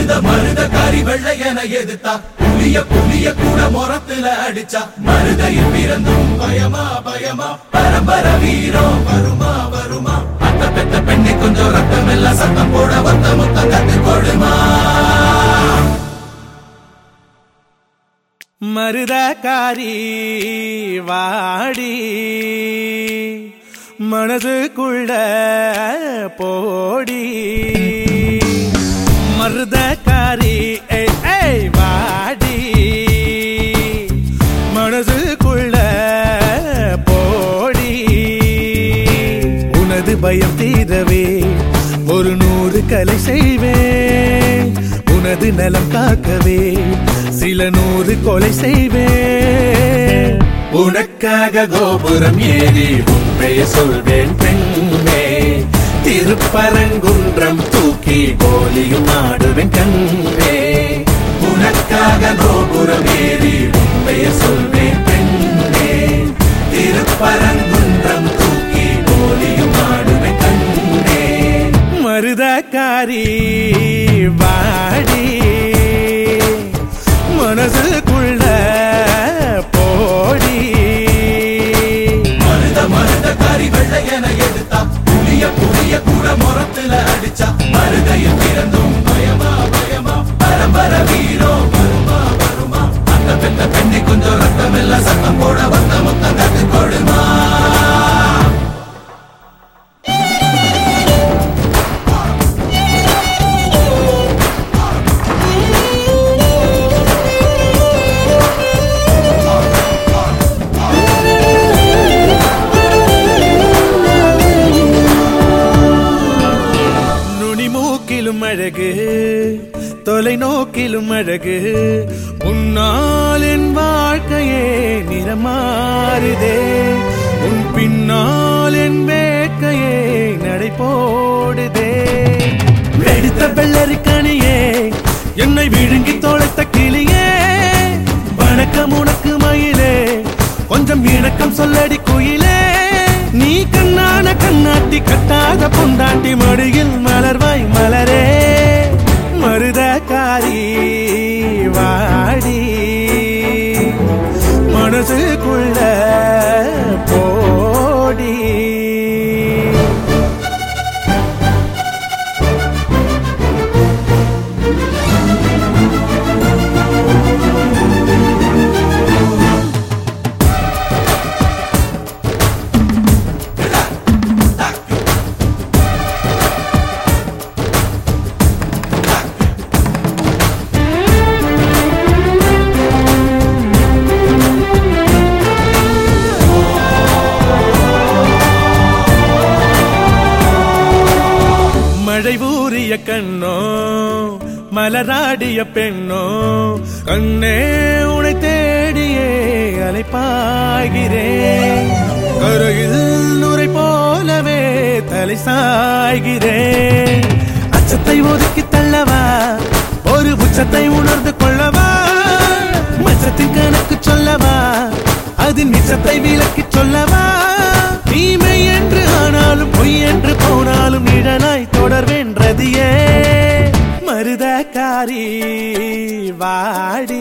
மருத மருத காரி வெள்ளையன எதிர்த்தா புலிய புலிய கூட முறத்துல அடிச்சா மருதையில் பிறந்தும் பயமா பயமா பரம்பர வீரம் வருமா வருமா அத்த பெத்த பெண்ணை கொஞ்சம் ரத்தம் எல்லாம் சத்தம் போட வத்த முத்தம் கத்து கொடுமா மருதக்காரி வாடி மனதுக்குள்ள போடி மருதக்காரி ஏய், ஏய், வாடி மனதுக்குள்ள போடி உனது பயம் தீரவே ஒரு நூறு கலை செய்வேன் உனது நலம் காக்கவே சில நூறு கொலை செய்வேன் உனக்காக கோபுரம் ஏறி உண்மையை சொல்வேன் பெண்ணே திருப்பரங்குன்றம் தூக்கி கோலியும் ஆடுவேன் கண்ணே உனக்காக கோபுரம் ஏறி உண்மையை சொல்வேன் பெண்ணே திருப்பரங்குன்றம் தூக்கி கோலியும் ஆடுவேன் கண்ணே மருதக்காரி வாடி மனசுக்குள்ள போடி மருத மருத கறி வெள்ளையன எடுத்தா புளிய புளிய கூட முறத்துல அடிச்சா மருதையில் பிறந்தும் பயமா பயமா பரம்பர வீரம் வருமா வருமா அந்த பெத்த பெண்ணை கொஞ்சம் ரத்தம் எல்லாம் சத்தம் போட வந்த முத்தம் கத்து கொடுமா நுனி மூக்கிலும் அழகு தொலைநோக்கிலும் அழகு உன்னால் என் வாழ்க்கையே நிறமாறுதே உன் பின்னால் என் வேட்கையே நடை போடுதே வெடித்த வெள்ளரிக்கணியே என்னை விழுங்கி தொலைத்த கிளியே வணக்கம் உனக்கு மயிலே கொஞ்சம் இணக்கம் சொல்லடி குயிலே நீ கண்ணான கண்ணாட்டி கட்டாத பொந்தாட்டி மடியில் மலர்வாய் மலரே மருதக்காரி வாடி மனசுக்குள்ள போடி மழை ஊறிய கண்ணோ மலராடிய பெண்ணோ கண்ணே உனை தேடியே அலைப்பாய்கிறேன் கரையில் நுரை போலவே தலை சாய்கிறேன் அச்சத்தை ஒதுக்கி தள்ளவா ஒரு உச்சத்தை உணர்ந்து கொள்ளவா மச்சத்தின் கணக்கு சொல்லவா அதன் மிச்சத்தை விலக்கி சொல்லவா தீமை என்று ஆனாலும் பொய் என்று போனாலும் நிழலாய் தொடர்வென்றதியே மருதக்காரி வாடி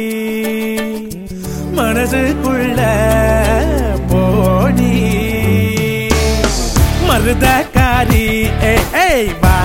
மனசுக்குள்ள போடி மருதக்காரி ஏய், ஏய் வா